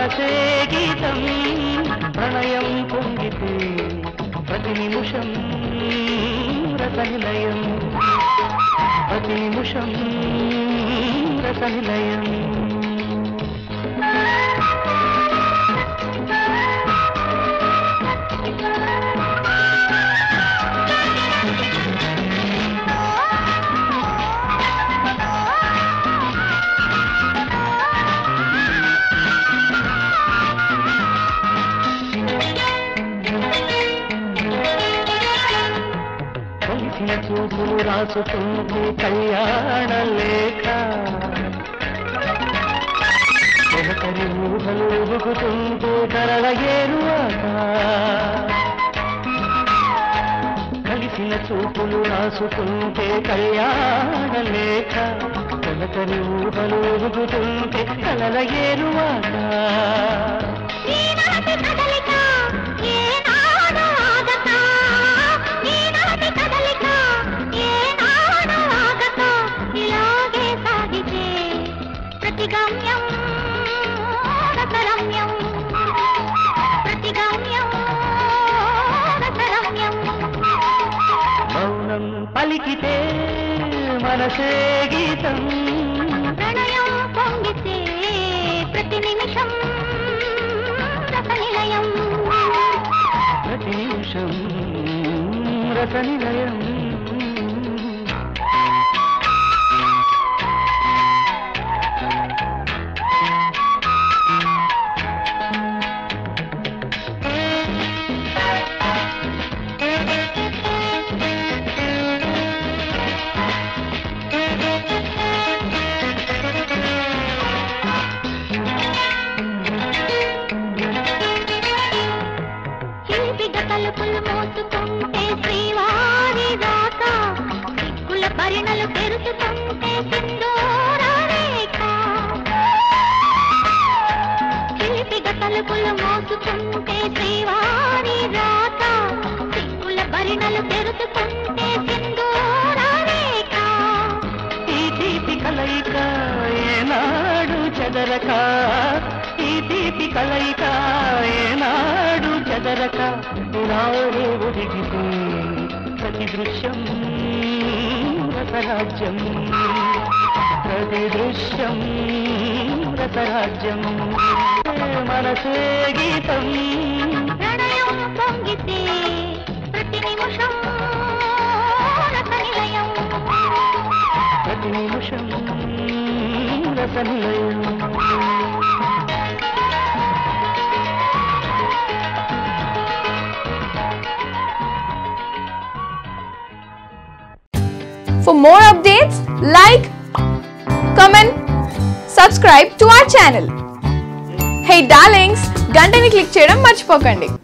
మనసే గీతం ప్రణయం పొంగితే ప్రతి నిమిషం రసనిలయం ప్రతి నిమిషం రసనిలయం కలిసిన చూపులు రాసుకుంటే కళ్యాణ లేఖ ఒకరి ఊహలు ఊగుతుంటే కరల ఏరువాక కలిసిన చూపులు రాసుకుంటే కళ్యాణ లేఖ కలకరి ఊహలు ఊగుతుంటే కలల ఏరువాక ఈనాటి కదలిక ఏనాడు ఆగక ఈనాటి కదలిక ఏనాడు ఆగక ఇలాగే సాగితే ప్రతిగమ్యం రసరమ్యం ప్రతిగమ్యం రసరమ్యం మౌనం పలికితే మనసే గీతం ప్రణయం పొంగితే ప్రతి నిమిషం రసనిలయం ప్రతి నిమిషం రసనిలయం చిలిపిగ తలుపులు మోసుకుంటే శ్రీవారి రాక సిక్కుల పరిణలు తెరుచుకుంటే సింధూర రేఖ చిలిపిగ తలుపులు మోసుకుంటే శ్రీవారి రాక సిక్కుల పరిణలు తెరుచుకుంటే సింధూర రేఖ ఈ తీపి కలయిక ఏనాడు చెదరక ఈ తీపి కలయిక ఏనాడు చెదరక ఇలాగే ఒదిగితే ప్రతి దృశ్యం రసరాజ్యం ప్రతి దృశ్యం రసరాజ్యం మనసే గీతం ప్రణయం పొంగితే ప్రతి నిమిషం రసనిలయం ప్రతి నిమిషం రసనిలయం For more updates, like, comment, subscribe to our channel. Hey darlings, గంటని click చేయడం మర్చిపోకండి